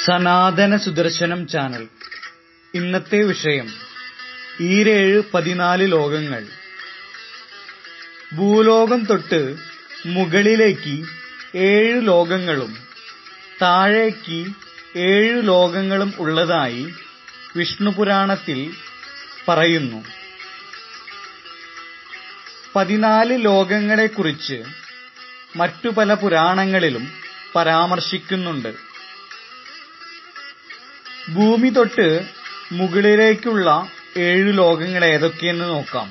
സനാതന സുദർശനം ചാനൽ ഇന്നത്തെ വിഷയം ഈരേഴ് പതിനാല് ലോകങ്ങൾ ഭൂലോകം തൊട്ട് മുകളിലേക്ക് ഏഴ് ലോകങ്ങളും താഴേക്ക് ഏഴ് ലോകങ്ങളും ഉള്ളതായി വിഷ്ണുപുരാണത്തിൽ പറയുന്നു പതിനാല് ലോകങ്ങളെക്കുറിച്ച് മറ്റു പല പുരാണങ്ങളിലും പരാമർശിക്കുന്നുണ്ട് ഭൂമി തൊട്ട് മുകളിലേക്കുള്ള ഏഴു ലോകങ്ങൾ ഏതൊക്കെയെന്ന് നോക്കാം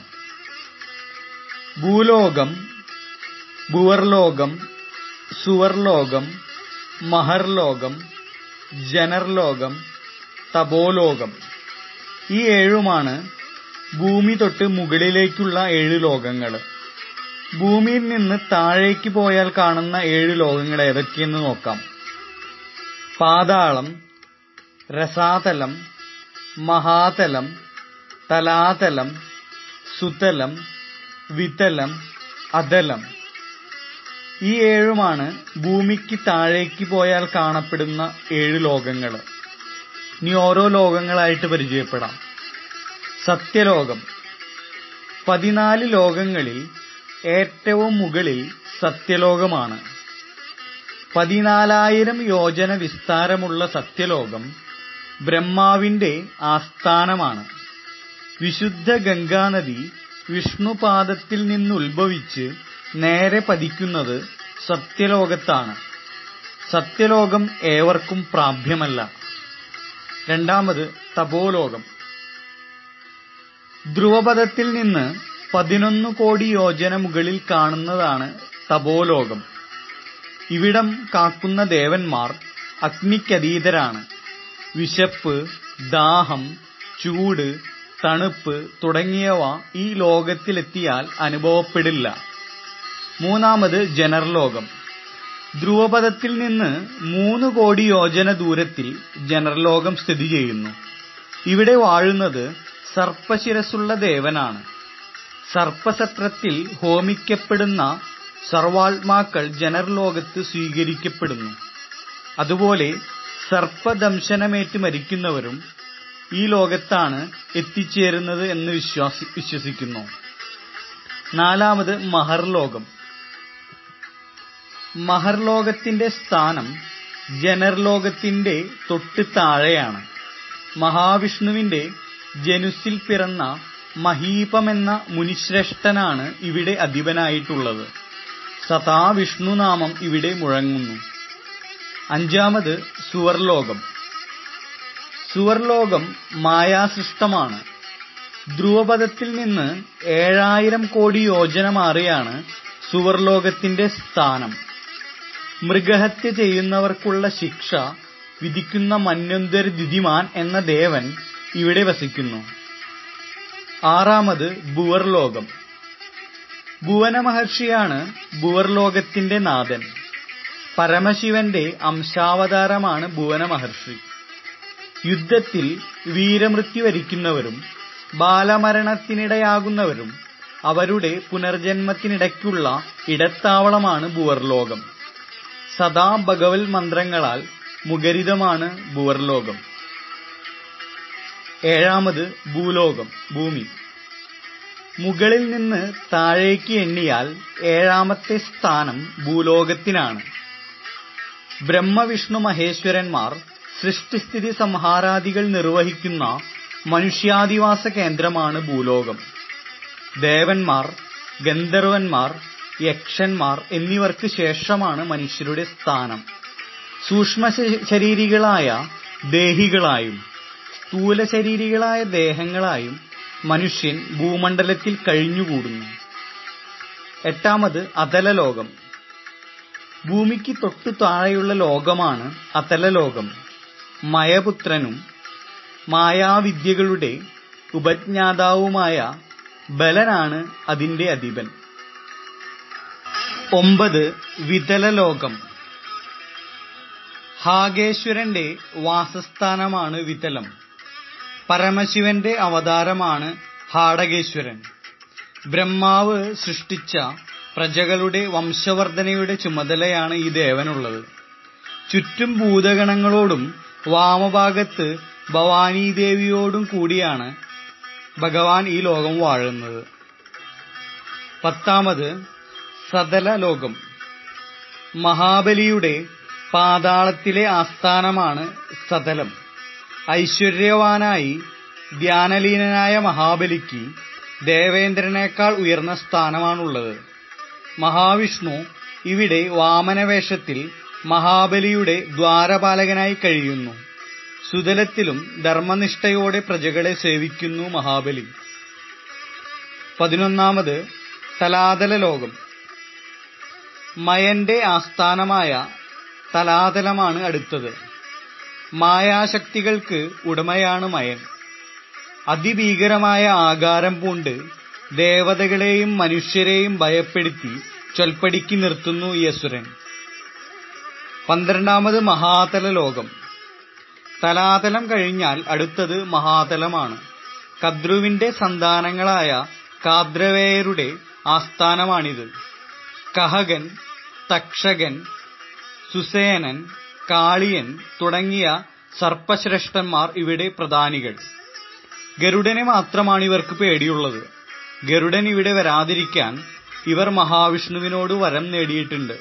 ഭൂലോകം ഭുവർലോകം സുവർലോകം മഹർലോകം ജനർലോകം തപോലോകം ഈ ഏഴുമാണ് ഭൂമി തൊട്ട് മുകളിലേക്കുള്ള ഏഴ് ലോകങ്ങൾ ഭൂമിയിൽ നിന്ന് താഴേക്ക് പോയാൽ കാണുന്ന ഏഴ് ലോകങ്ങൾ ഏതൊക്കെയെന്ന് നോക്കാം പാതാളം രസാതലം മഹാതലം തലാതലം സുതലം വിതലം അതലം ഈ ഏഴുമാണ് ഭൂമിക്ക് താഴേക്ക് പോയാൽ കാണപ്പെടുന്ന ഏഴ് ലോകങ്ങൾ ഇനി ഓരോ ലോകങ്ങളായിട്ട് പരിചയപ്പെടാം സത്യലോകം പതിനാല് ലോകങ്ങളിൽ ഏറ്റവും മുകളിൽ സത്യലോകമാണ് പതിനാലായിരം യോജന വിസ്താരമുള്ള സത്യലോകം ബ്രഹ്മാവിന്റെ ആസ്ഥാനമാണ് വിശുദ്ധ ഗംഗാനദി വിഷ്ണുപാദത്തിൽ നിന്നുത്ഭവിച്ച് നേരെ പതിക്കുന്നത് സത്യലോകത്താണ് സത്യലോകം ഏവർക്കും പ്രാപ്യമല്ല രണ്ടാമത് തപോലോകം ധ്രുവപഥത്തിൽ നിന്ന് പതിനൊന്ന് കോടി യോജന മുകളിൽ കാണുന്നതാണ് തപോലോകം ഇവിടം കാക്കുന്ന ദേവന്മാർ അഗ്നിക്കതീതരാണ് വിശപ്പ് ദാഹം ചൂട് തണുപ്പ് തുടങ്ങിയവ ഈ ലോകത്തിലെത്തിയാൽ അനുഭവപ്പെടില്ല മൂന്നാമത് ജനർലോകം ധ്രുവപഥത്തിൽ നിന്ന് മൂന്ന് കോടി യോജന ദൂരത്തിൽ ജനർലോകം സ്ഥിതി ചെയ്യുന്നു ഇവിടെ വാഴുന്നത് സർപ്പശിരസുള്ള ദേവനാണ് സർപ്പസത്രത്തിൽ ഹോമിക്കപ്പെടുന്ന സർവാത്മാക്കൾ ജനർലോകത്ത് സ്വീകരിക്കപ്പെടുന്നു അതുപോലെ സർപ്പദംശനമേറ്റ് മരിക്കുന്നവരും ഈ ലോകത്താണ് എത്തിച്ചേരുന്നത് എന്ന് വിശ്വാസി വിശ്വസിക്കുന്നു നാലാമത് മഹർലോകം മഹർലോകത്തിന്റെ സ്ഥാനം ജനർലോകത്തിന്റെ തൊട്ട് താഴെയാണ് മഹാവിഷ്ണുവിന്റെ ജനുസിൽ പിറന്ന മഹീപമെന്ന മുനിശ്രേഷ്ഠനാണ് ഇവിടെ അധിപനായിട്ടുള്ളത് സദാ വിഷ്ണുനാമം ഇവിടെ മുഴങ്ങുന്നു അഞ്ചാമത് സുവർലോകം സുവർലോകം മായാസൃഷ്ടമാണ് ധ്രുവപഥത്തിൽ നിന്ന് ഏഴായിരം കോടി യോജന മാറിയാണ് സുവർലോകത്തിന്റെ സ്ഥാനം മൃഗഹത്യ ചെയ്യുന്നവർക്കുള്ള ശിക്ഷ വിധിക്കുന്ന മന്വന്തർ ദിതിമാൻ എന്ന ദേവൻ ഇവിടെ വസിക്കുന്നു ആറാമത് ഭുവർലോകം ഭുവന മഹർഷിയാണ് ഭുവർലോകത്തിന്റെ നാഥൻ പരമശിവന്റെ അംശാവതാരമാണ് ഭുവന മഹർഷി യുദ്ധത്തിൽ വീരമൃത്യു വരിക്കുന്നവരും ബാലമരണത്തിനിടയാകുന്നവരും അവരുടെ പുനർജന്മത്തിനിടയ്ക്കുള്ള ഇടത്താവളമാണ് ഭുവർലോകം സദാ ഭഗവത് മന്ത്രങ്ങളാൽ മുഖരിതമാണ് ഭുവർലോകം ഏഴാമത് ഭൂലോകം ഭൂമി മുകളിൽ നിന്ന് താഴേക്ക് എണ്ണിയാൽ ഏഴാമത്തെ സ്ഥാനം ഭൂലോകത്തിനാണ് ബ്രഹ്മവിഷ്ണു മഹേശ്വരന്മാർ സൃഷ്ടിസ്ഥിതി സംഹാരാദികൾ നിർവഹിക്കുന്ന മനുഷ്യാധിവാസ കേന്ദ്രമാണ് ഭൂലോകം ദേവന്മാർ ഗന്ധർവന്മാർ യക്ഷന്മാർ എന്നിവർക്ക് ശേഷമാണ് മനുഷ്യരുടെ സ്ഥാനം സൂക്ഷ്മ ശരീരികളായ ദേഹികളായും സ്ഥൂല ശരീരികളായ ദേഹങ്ങളായും മനുഷ്യൻ ഭൂമണ്ഡലത്തിൽ കഴിഞ്ഞുകൂടുന്നു എട്ടാമത് അതലലോകം ഭൂമിക്ക് തൊട്ടു താഴെയുള്ള ലോകമാണ് അതലലോകം മയപുത്രനും മായാവിദ്യകളുടെ ഉപജ്ഞാതാവുമായ ബലനാണ് അതിന്റെ അധിപൻ ഒമ്പത് വിതലലോകം ഹാഗേശ്വരന്റെ വാസസ്ഥാനമാണ് വിതലം പരമശിവന്റെ അവതാരമാണ് ഹാടകേശ്വരൻ ബ്രഹ്മാവ് സൃഷ്ടിച്ച പ്രജകളുടെ വംശവർധനയുടെ ചുമതലയാണ് ഈ ദേവനുള്ളത് ചുറ്റും ഭൂതഗണങ്ങളോടും വാമഭാഗത്ത് ഭവാനീദേവിയോടും കൂടിയാണ് ഭഗവാൻ ഈ ലോകം വാഴുന്നത് പത്താമത് സതല ലോകം മഹാബലിയുടെ പാതാളത്തിലെ ആസ്ഥാനമാണ് സതലം ഐശ്വര്യവാനായി ധ്യാനലീനനായ മഹാബലിക്ക് ദേവേന്ദ്രനേക്കാൾ ഉയർന്ന സ്ഥാനമാണുള്ളത് മഹാവിഷ്ണു ഇവിടെ വാമനവേഷത്തിൽ മഹാബലിയുടെ ദ്വാരപാലകനായി കഴിയുന്നു സുതലത്തിലും ധർമ്മനിഷ്ഠയോടെ പ്രജകളെ സേവിക്കുന്നു മഹാബലി പതിനൊന്നാമത് തലാതല ലോകം മയന്റെ ആസ്ഥാനമായ തലാതലമാണ് അടുത്തത് മായാശക്തികൾക്ക് ഉടമയാണ് മയൻ അതിഭീകരമായ ആകാരം പൂണ്ട് ദേവതകളെയും മനുഷ്യരെയും ഭയപ്പെടുത്തി ചൊൽപ്പടിക്ക് നിർത്തുന്നു ഈ അസുരൻ പന്ത്രണ്ടാമത് മഹാതല ലോകം തലാതലം കഴിഞ്ഞാൽ അടുത്തത് മഹാതലമാണ് കദ്രുവിന്റെ സന്താനങ്ങളായ കാദ്രവേയരുടെ ആസ്ഥാനമാണിത് കഹകൻ തക്ഷകൻ സുസേനൻ കാളിയൻ തുടങ്ങിയ സർപ്പശ്രേഷ്ഠന്മാർ ഇവിടെ പ്രധാനികൾ ഗരുഡനെ മാത്രമാണ് ഇവർക്ക് പേടിയുള്ളത് ഗരുഡൻ ഇവിടെ വരാതിരിക്കാൻ ഇവർ മഹാവിഷ്ണുവിനോട് വരം നേടിയിട്ടുണ്ട്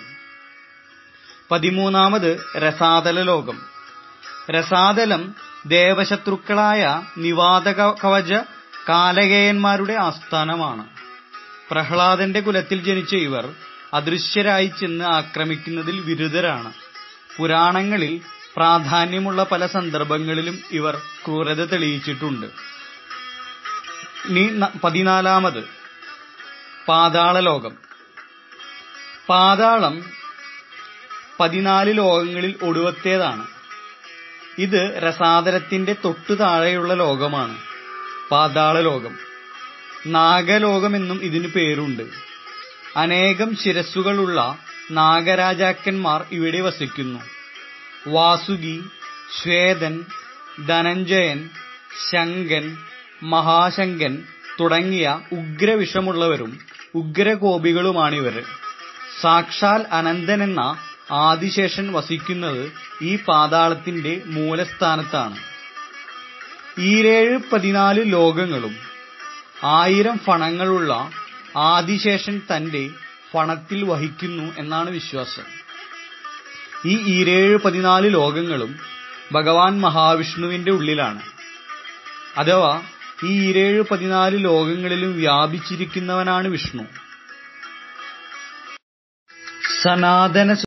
പതിമൂന്നാമത് രസാതല ലോകം രസാതലം ദേവശത്രുക്കളായ നിവാതക കവച കാലകേയന്മാരുടെ ആസ്ഥാനമാണ് പ്രഹ്ലാദന്റെ കുലത്തിൽ ജനിച്ച ഇവർ അദൃശ്യരായി ചെന്ന് ആക്രമിക്കുന്നതിൽ വിരുദ്ധരാണ് പുരാണങ്ങളിൽ പ്രാധാന്യമുള്ള പല സന്ദർഭങ്ങളിലും ഇവർ ക്രൂരത തെളിയിച്ചിട്ടുണ്ട് ഇനി പതിനാലാമത് പാതാള ലോകം പാതാളം പതിനാല് ലോകങ്ങളിൽ ഒടുവത്തേതാണ് ഇത് രസാതലത്തിന്റെ തൊട്ടു താഴെയുള്ള ലോകമാണ് പാതാള ലോകം നാഗലോകമെന്നും ഇതിനു പേരുണ്ട് അനേകം ശിരസ്സുകളുള്ള നാഗരാജാക്കന്മാർ ഇവിടെ വസിക്കുന്നു വാസുകി ശ്വേതൻ ധനഞ്ജയൻ ശങ്കൻ മഹാശങ്കൻ തുടങ്ങിയ ഉഗ്രവിഷമുള്ളവരും ഉഗ്രകോപികളുമാണിവർ സാക്ഷാൽ അനന്തനെന്ന ആദിശേഷൻ വസിക്കുന്നത് ഈ പാതാളത്തിന്റെ മൂലസ്ഥാനത്താണ് ഈരേഴ് പതിനാല് ലോകങ്ങളും ആയിരം ഫണങ്ങളുള്ള ആദിശേഷൻ തന്റെ ഫണത്തിൽ വഹിക്കുന്നു എന്നാണ് വിശ്വാസം ഈ ഈരേഴ് പതിനാല് ലോകങ്ങളും ഭഗവാൻ മഹാവിഷ്ണുവിന്റെ ഉള്ളിലാണ് അഥവാ ഈ ഈരേഴ് പതിനാല് ലോകങ്ങളിലും വ്യാപിച്ചിരിക്കുന്നവനാണ് വിഷ്ണു സനാതന